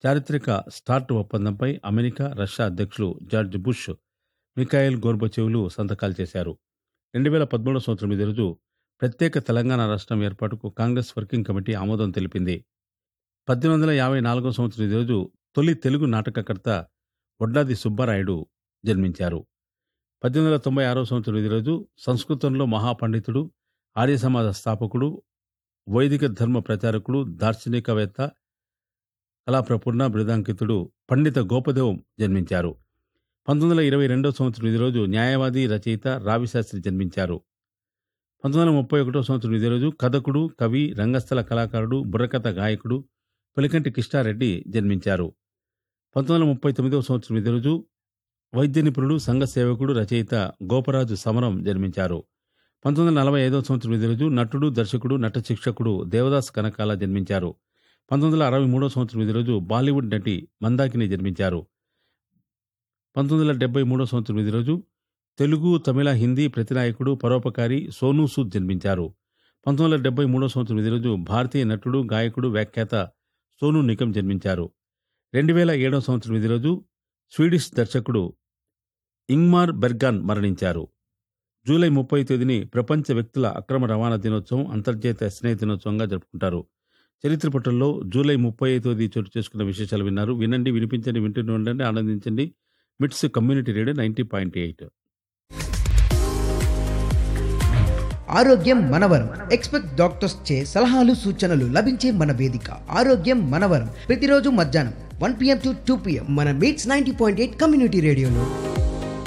చారిత్రక స్టార్ట్ ఒప్పందంపై America Russia అధ్యక్షులు జార్జ్ బుష్ మిఖాయిల్ గోర్బచేవ్లు సంతకాలు చేశారు రెండు వేల పదమూడవ సంవత్సరం ఇదే రోజు ప్రత్యేక తెలంగాణ రాష్ట్రం ఏర్పాటుకు కాంగ్రెస్ వర్కింగ్ కమిటీ ఆమోదం తెలిపింది పద్దెనిమిది వందల యాభై నాలుగో సంవత్సరం ఇదే రోజు తొలి తెలుగు నాటకకర్త వడ్డాది సుబ్బారాయుడు జన్మించారు పద్దెనిమిది వందల తొంభై ఆరో సంవత్సరం ఇదే రోజు సంస్కృతంలో మహాపండితుడు ఆర్య సమాజ స్థాపకుడు వైదిక ధర్మ ప్రచారకుడు దార్శనికవేత్త కళాప్రపూర్ణ బృదాంకితుడు పండిత గోపదేవం జన్మించారు పంతొమ్మిది వందల ఇరవై రెండో సంవత్సరం ఇదే రోజు న్యాయవాది రచయిత రావిశాస్త్రి జన్మించారు పంతొమ్మిది వందల ముప్పై ఒకటో సంవత్సరం ఇదే రోజు కథకుడు కవి రంగస్థల కళాకారుడు బుర్రకథ గాయకుడు పులికంటి కృష్ణారెడ్డి జన్మించారు పంతొమ్మిది వందల ముప్పై తొమ్మిదవ సంవత్సరం ఇదే రోజు వైద్య నిపుణుడు సంఘ సేవకుడు రచయిత గోపరాజు సమరం జన్మించారు పంతొమ్మిది వందల నలభై ఐదవ సంవత్సరం ఇదే రోజు నటుడు దర్శకుడు నట శిక్షకుడు దేవదాస్ కనకాల జన్మించారు పంతొమ్మిది వందల అరవై మూడో సంవత్సరం ఇదే రోజు బాలీవుడ్ నటి మందాకిని జన్మించారు పంతొమ్మిది వందల డెబ్బై మూడో సంవత్సరం ఇదే రోజు తెలుగు తమిళ హిందీ ప్రతినాయకుడు పరోపకారి సోనూ సూద్ జన్మించారు పంతొమ్మిది వందల డెబ్బై మూడో సంవత్సరం ఇదే రోజు భారతీయ నటుడు గాయకుడు వ్యాఖ్యాత సోనూ నిగమ్ జన్మించారు రెండు వేల ఏడవ సంవత్సరం ఇదే రోజు స్వీడిష్ దర్శకుడు ఇంగ్మార్ బెర్గాన్ మరణించారు జూలై ముప్పై తేదీని ప్రపంచ వ్యక్తుల అక్రమ రవాణా దినోత్సవం అంతర్జాతీయ స్నేహ దినోత్సవంగా జరుపుకుంటారు చరిత్ర పట్టణంలో జూలై ముప్పై తేదీ చోటు చేసుకున్న విశేషాలు విన్నారు వినండి వినిపించండి వింటూనే ఉండండి ఆనందించండి MITS community radio ninety point eight ఆరోగ్యం మనవరం ఎక్స్పెక్ట్ డాక్టర్స్ చే సలహాలు సూచనలు లభించే మన వేదిక ఆరోగ్యం మనవరం ప్రతిరోజు మధ్యాహ్నం one PM to two PM మన MITS ninety point eight community రేడియోలో